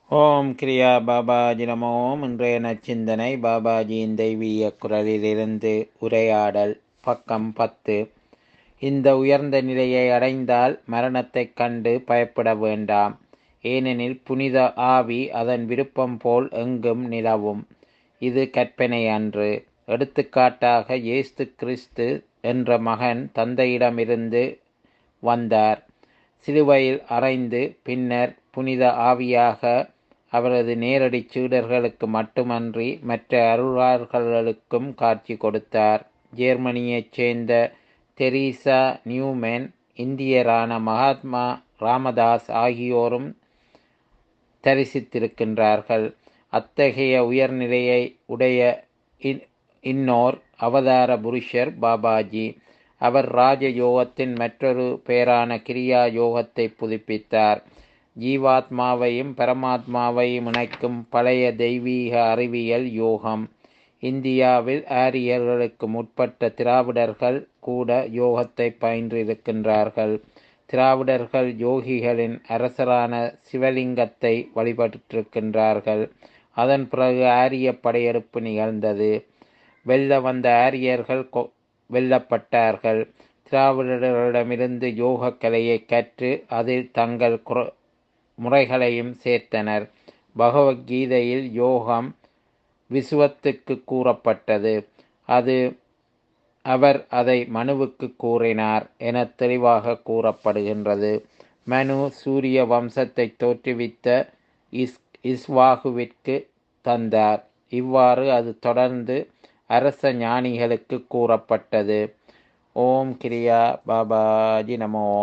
ஓம் கிரியா பாபாஜி நமோ இன்றைய நச்சிந்தனை பாபாஜியின் தெய்வீக குரலிலிருந்து உரையாடல் பக்கம் பத்து இந்த உயர்ந்த நிலையை அடைந்தால் மரணத்தைக் கண்டு பயப்பட வேண்டாம் ஏனெனில் புனித ஆவி அதன் விருப்பம் போல் எங்கும் நிலவும் இது கற்பனை அன்று எடுத்துக்காட்டாக இயேசு கிறிஸ்து என்ற மகன் தந்தையிடமிருந்து வந்தார் சிலுவையில் அறைந்து பின்னர் புனித ஆவியாக அவரது நேரடி சீடர்களுக்கு மட்டுமன்றி மற்ற அருளார்களுக்கும் காட்சி கொடுத்தார் ஜெர்மனியைச் சேர்ந்த தெரீசா நியூமேன் இந்தியரான மகாத்மா ராமதாஸ் ஆகியோரும் தரிசித்திருக்கின்றார்கள் அத்தகைய உயர்நிலையை உடைய இன்னோர் அவதார புருஷர் பாபாஜி அவர் ராஜ யோகத்தின் மற்றொரு பெயரான கிரியா யோகத்தை புதுப்பித்தார் ஜீவாத்மாவையும் பரமாத்மாவையும் இணைக்கும் பழைய தெய்வீக அறிவியல் யோகம் இந்தியாவில் ஆரியர்களுக்கு முற்பட்ட திராவிடர்கள் கூட யோகத்தை பயின்றிருக்கின்றார்கள் திராவிடர்கள் யோகிகளின் அரசரான சிவலிங்கத்தை வழிபட்டிருக்கின்றார்கள் அதன் பிறகு ஆரிய படையெடுப்பு நிகழ்ந்தது வெல்ல வந்த ஆரியர்கள் வெல்லப்பட்டார்கள் திராவிடர்களிடமிருந்து யோக கலையை கற்று அதில் தங்கள் முறைகளையும் சேர்த்தனர் பகவத்கீதையில் யோகம் விசுவத்துக்கு கூறப்பட்டது அது அவர் அதை மனுவுக்கு கூறினார் என தெளிவாக கூறப்படுகின்றது மனு சூரிய வம்சத்தை தோற்றுவித்த இஸ் இஸ்வாகுவிற்கு தந்தார் இவ்வாறு அது தொடர்ந்து அரச ஞானிகளுக்கு கூறப்பட்டது ஓம் கிரியா பாபாஜி நமோ